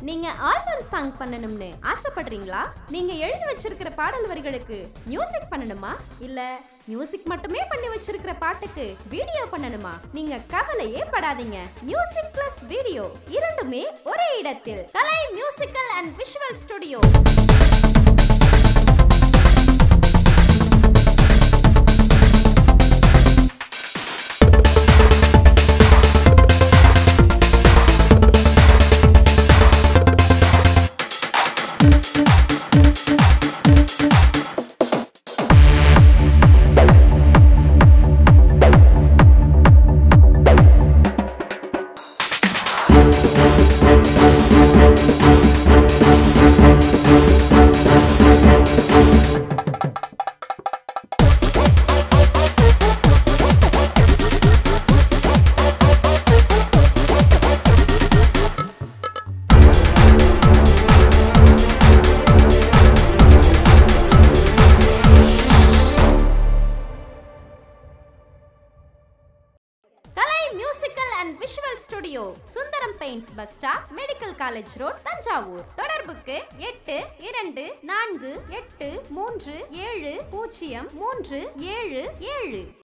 நீங்க album song பண்ணணும்னு ஆசைப்படுறீங்களா நீங்க எழுதி வச்சிருக்கிற பாடல் வரிகளுக்கு மியூசிக் பண்ணணுமா இல்ல மியூசிக் மட்டுமே பண்ணி வச்சிருக்கிற பாட்டுக்கு வீடியோ பண்ணணுமா நீங்க கவலையே படாதீங்க மியூசிக் பிளஸ் வீடியோ இரண்டுமே ஒரே இடத்தில் Kalai musical and visual studio Kalai musical and visual studio Sundaram paints bus stop medical college road Thanjavur தொடர்புக்கு எட்டு இரண்டு நான்கு எட்டு மூன்று ஏழு பூஜ்ஜியம் மூன்று ஏழு ஏழு